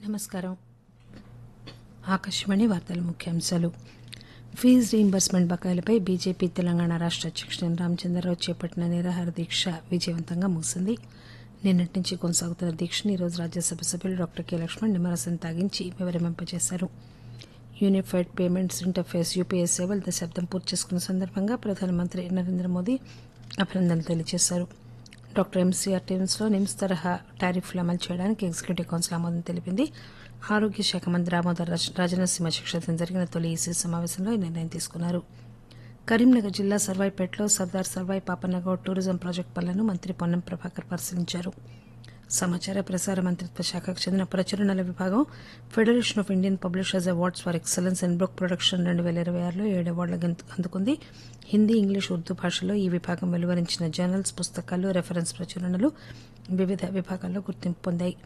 నమస్కారం ఆకాశవాణి వార్తల ముఖ్యాంశాలు ఫీజు రీయింబర్స్మెంట్ బకాయిలపై బీజేపీ తెలంగాణ రాష్ట అధ్యక్షుడు రామచంద్రరావు చేపట్టిన నిరాహార దీక్ష విజయవంతంగా ముగిసింది నిన్నటి నుంచి కొనసాగుతున్న దీక్షను ఈరోజు రాజ్యసభ సభ్యులు డాక్టర్ కె లక్ష్మణ్ నిమ్మరసం తాగించి వివరింపజేశారు యూనిఫైడ్ పేమెంట్స్ ఇంటర్ఫేస్ యూపీఐ సేవలు దశాబ్దం పూర్తి చేసుకున్న సందర్భంగా ప్రధానమంత్రి నరేంద్ర మోదీ అభినందనలు తెలియజేశారు డాక్టర్ ఎంసీఆర్ టీమ్స్లో నిమ్స్ తరహా టారిఫ్లు అమలు చేయడానికి ఎగ్జిక్యూటివ్ కౌన్సిల్ ఆమోదం తెలిపింది ఆరోగ్య శాఖ మంత్రి దామోదర్ రాజ- రాజనరసింహ అధ్యక్షతన జరిగిన తొలి ఈసీ సమావేశంలో ఈ నిర్ణయం తీసుకున్నారు కరీంనగర్ జిల్లా సర్వాయిపేటలో సర్దార్ సర్వాయి పాపన్నగౌడ్ టూరిజం ప్రాజెక్టు పనులను మంత్రి పొన్నం ప్రభాకర్ పరిశీలించారు సమాచార ప్రసార మంత్రిత్వ శాఖకు చెందిన ప్రచురణల విభాగం federation of Indian publishers awards for excellence in book production రెండు వేల ఇరవై ఆరులో ఏడు అవార్డులు అందుకుంది హిందీ ఇంగ్లీష్ ఉర్దూ భాషలో ఈ విభాగం వెలువరించిన జర్నల్స్ పుస్తకాలు రెఫరెన్స్ ప్రచురణలు వివిధ విభాగాల్లో గుర్తింపు పొందాయి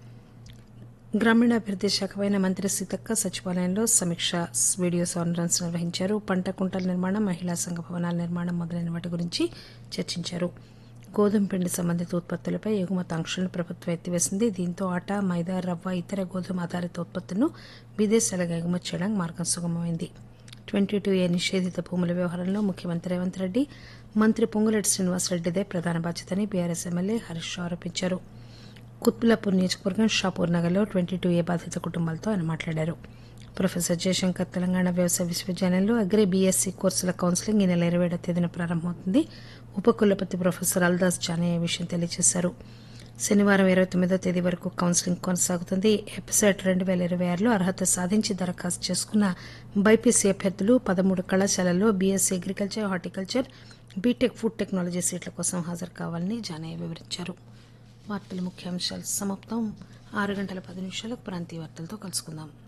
గ్రామీణాభివృద్ది శాఖపైన మంత్రి సీతక్క సచివాలయంలో సమీక్ష వీడియో కాన్ఫరెన్స్ నిర్వహించారు పంట కుంటల నిర్మాణం మహిళా సంఘ భవనాల నిర్మాణం మొదలైన వాటి గురించి చర్చించారు గోధుమ పిండి సంబంధిత ఉత్పత్తులపై ఎగుమతి ఆంక్షలను ప్రభుత్వం ఎత్తివేసింది దీంతో ఆటా మైదా రవ్వ ఇతర గోధుమ ఆధారిత ఉత్పత్తులను విదేశాలకు ఎగుమతి చేయడానికి మార్గం సుగమమైంది ట్వంటీ టూ ఏ నిషేధిత భూముల వ్యవహారంలో ముఖ్యమంత్రి రేవంత్ రెడ్డి మంత్రి పొంగులేటి శ్రీనివాసరెడ్డిదే ప్రధాన బాధ్యతని బీఆర్ఎస్ ఎమ్మెల్యే హరీష్ రావు ఆరోపించారు కుత్బులాపూర్ నియోజకవర్గం షాపూర్ నగర్లో ట్వంటీ టూ ఏ బాధిత కుటుంబాలతో ఆయన మాట్లాడారు ప్రొఫెసర్ జయశంకర్ తెలంగాణ వ్యవసాయ విశ్వవిద్యాలయంలో అగ్రి బీఎస్సీ కోర్సుల కౌన్సిలింగ్ ఈ నెల ఇరవై ఏడవ తేదీన ప్రారంభమవుతుంది ఉపకులపతి ప్రొఫెసర్ అల్దాస్ జానే ఈ విషయం తెలియజేశారు శనివారం ఇరవై తొమ్మిదో తేదీ వరకు కౌన్సిలింగ్ కొనసాగుతుంది ఎపిసెట్ రెండు వేల ఇరవై ఆరులో అర్హత సాధించి దరఖాస్తు చేసుకున్న బైపీసీ అభ్యర్థులు పదమూడు కళాశాలల్లో BSc agriculture horticulture BTech food technology సీట్ల కోసం హాజరు కావాలని జానయ్య వివరించారు వార్తల ముఖ్యాంశాలు సమాప్తం ఆరు గంటల పది నిమిషాలకు ప్రాంతీయ వార్తలతో కలుసుకుందాం